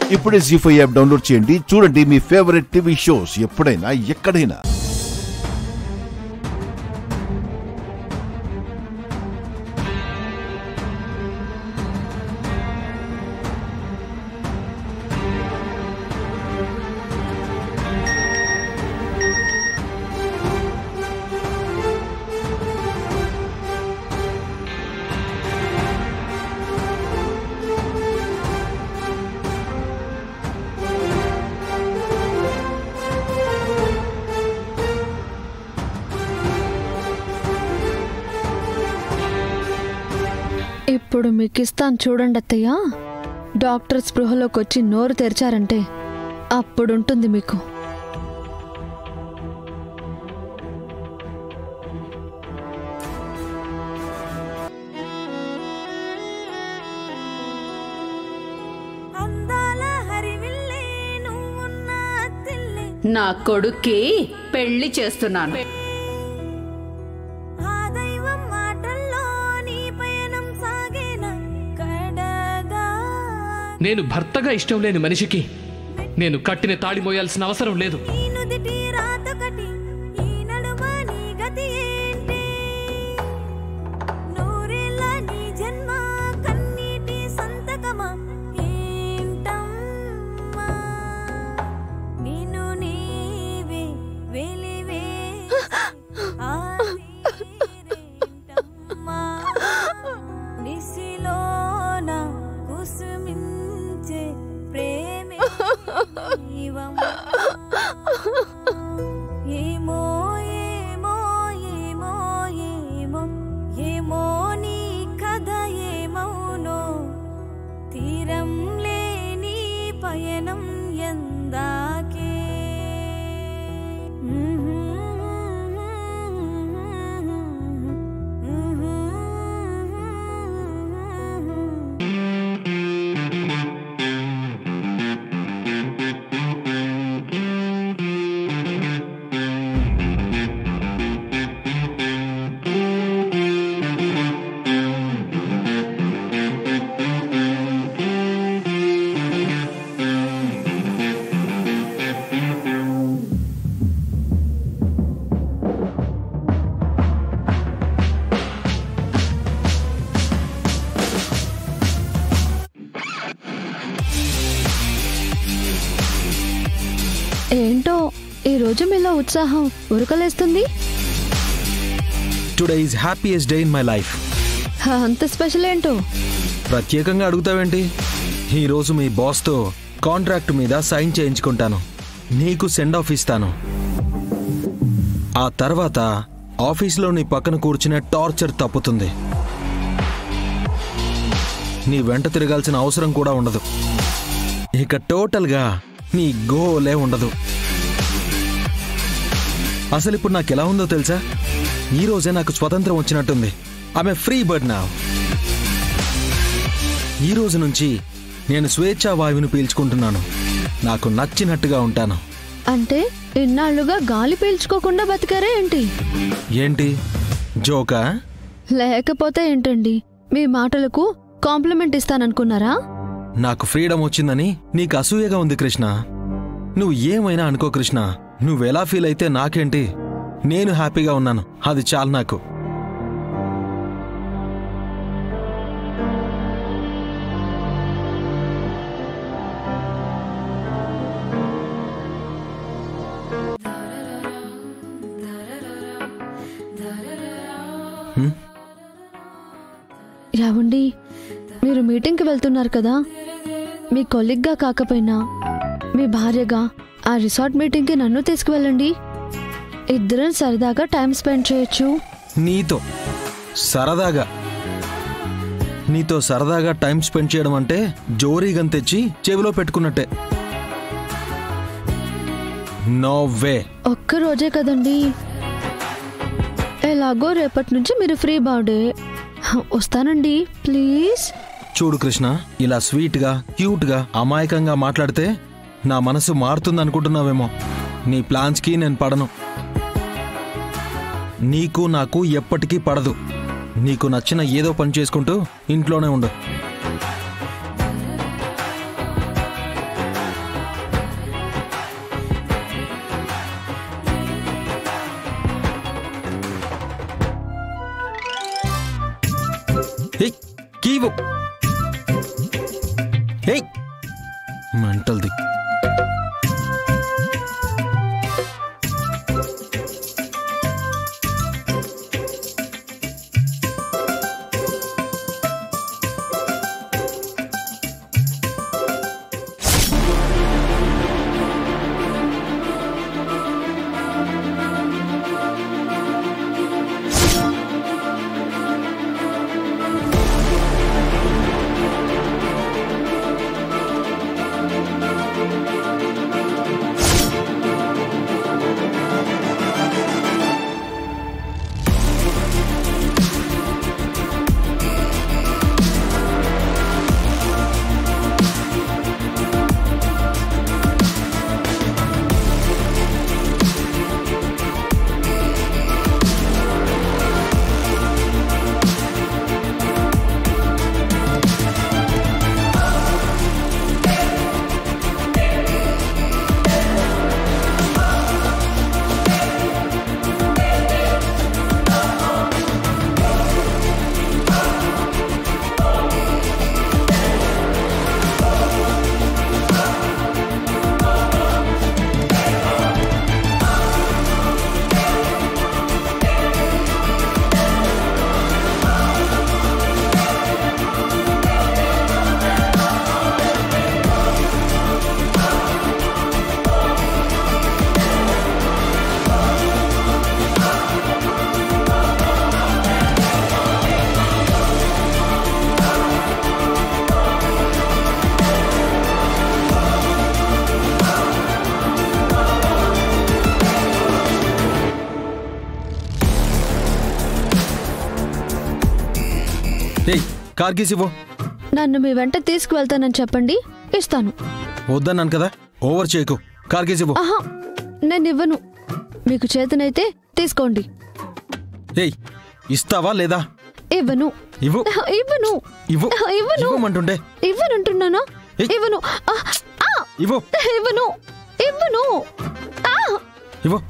ఇప్పుడే G five app download చేయండి చూడండి మీ ఫేవరెట్ టీవీ షోస్ ఎప్పుడైనా ఎక్కడైనా ఇప్పుడు మీకు ఇస్తాను చూడండి అత్తయ్య డాక్టర్ స్పృహలోకి వచ్చి నోరు తెరిచారంటే అప్పుడుంటుంది మీకు అందాల హరివిల్లే నువ్వున్న అత్తిల్లే నా కొడుక్కి పెళ్లి చేస్తున్నాను ఆ దైవం మాటల్లో నీ పయనం సాగేన కడగా నేను భర్తగా ఇష్టం లేని మనిషికి నేను కట్టిన తాళి మోయాల్సిన అవసరం లేదు నీ నుదిటి రాతొకటి ఈ నడుమ నీ గతి ఏంటి నూరేళ్ళ నీ జన్మ కన్నీటి సంతకమా ఏంటమ్మా నిన్ను నీవే వెలివే ఆరేరేంటమ్మా నిసిలోన కుసుమించే ప్రేమే నీవమ్మా. ఏమో ఏమో ఏమో ఏమో ఏమో నీ కథ ఏమౌనో తీరం లేని పయనం ఎందాకే ఏంటో ఈ రోజు మీలో ఉత్సాహం ఉరకలేస్తుంది today is happiest day in my life హ, అంత స్పెషల్ ఏంటో ప్రత్యేకంగా అడుగుతావేంటి ఈరోజు మీ బాస్తో కాంట్రాక్ట్ మీద సైన్ చేయించుకుంటాను నీకు సెండ్ ఆఫ్ ఇస్తాను ఆ తర్వాత ఆఫీస్లో నీ పక్కన కూర్చునే టార్చర్ తప్పుతుంది నీ వెంట తిరగాల్సిన అవసరం కూడా ఉండదు ఇక టోటల్గా నీ గోలే ఉండదు అసలు ఇప్పుడు నాకు ఎలా ఉందో తెలుసా ఈ రోజే నాకు స్వతంత్రం వచ్చినట్టుంది ఆమె ఫ్రీ బర్డ్ నా ఈ రోజు నుంచి నేను స్వేచ్ఛా వాయువుని పీల్చుకుంటున్నాను నాకు నచ్చినట్టుగా ఉంటాను అంటే ఇన్నాళ్లుగా గాలి పీల్చుకోకుండా బతికారే ఏంటి ఏంటి జోకా లేకపోతే ఏంటండి మీ మాటలకు కాంప్లిమెంట్ ఇస్తాననుకున్నారా నాకు ఫ్రీడమ్ వచ్చిందని నీకు అసూయగా ఉంది కృష్ణ నువ్వు ఏమైనా అనుకో కృష్ణ నువ్వెలా ఫీల్ అయితే నాకేంటి నేను హ్యాపీగా ఉన్నాను అది చాలు నాకు యావండి మీరు మీటింగ్కి వెళ్తున్నారు కదా మీ కొలిగ్గా కాకపోయినా మీ భార్యగా ఆ రిసార్ట్ మీటింగ్కి నన్ను తీసుకువెళ్ళండి ఇద్దరం సరదాగా టైం స్పెండ్ చేయొచ్చు నీతో సరదాగా నీతో సరదాగా టైం స్పెండ్ చేయడం అంటే జోరీగన్ తెచ్చి చెవిలో పెట్టుకున్నట్టే నో వే ఒక్క రోజే కదండి ఎలాగో రేపటి నుంచి మీరు ఫ్రీ బర్త్డే వస్తానండి ప్లీజ్ చూడు కృష్ణ ఇలా స్వీట్గా క్యూట్గా అమాయకంగా మాట్లాడితే నా మనసు మారుతుంది అనుకుంటున్నావేమో నీ ప్లాన్స్కి నేను పడను నీకు నాకు ఎప్పటికీ పడదు నీకు నచ్చిన ఏదో పని చేసుకుంటూ ఇంట్లోనే ఉండు ఇవ్వు ఏయ్ మెంటల్ది ఏయ్ కార్ కీస్ ఇవ్వు నన్ను మీ వెంట తీసుకువెళ్తానని చెప్పండి ఇస్తాను వద్దన్నాను కదా ఓవర్ చేయకు కార్ కీస్ ఇవ్వు ఆహా నేను ఇవ్వను మీకు చేతనైతే తీసుకోండి ఏయ్ ఇస్తావా లేదా ఇవ్వను ఇవ్వు ఇవ్వను ఇవ్వు ఇవ్వను ఇవ్వమంటుంటే ఇవ్వనంటున్నానా ఏయ్. ఇవ్వను ఆ, ఆ, ఇవ్వు ఇవ్వను ఇవ్వను ఆ, ఇవ్వు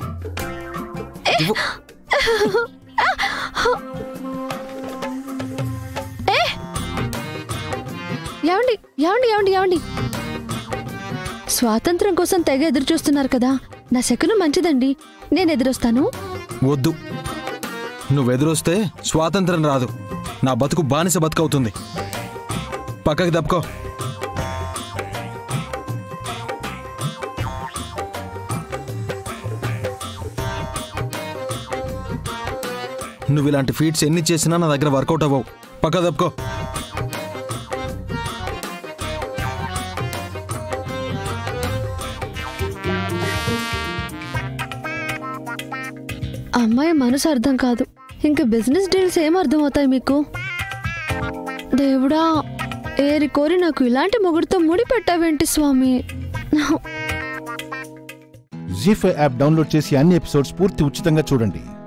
ఇవ్వు ఏమండి ఏమండి ఏమండి ఏమండి స్వాతంత్రం కోసం తెగ ఎదురు చూస్తున్నారు కదా నా శకునం మంచిదండి నేను ఎదురొస్తాను వద్దు నువ్వు ఎదురొస్తే స్వాతంత్రం రాదు నా బతుకు బానిస బతుకవుతుంది పక్కకి తప్పుకో నువ్వు ఇలాంటి ఫీట్స్ ఎన్ని చేసినా నా దగ్గర వర్కౌట్ అవ్వవు పక్క తప్పుకో అమ్మాయి మనసు అర్థం కాదు ఇంకా బిజినెస్ డీల్స్ ఏం అర్థం అవుతాయి మీకు దేవుడా ఏరి కోరి నాకు ఇలాంటి మొగుడుతో ముడి పెట్టావేంటి Swami Zee five app download చేసి అన్ని ఎపిసోడ్స్ పూర్తి ఉచితంగా చూడండి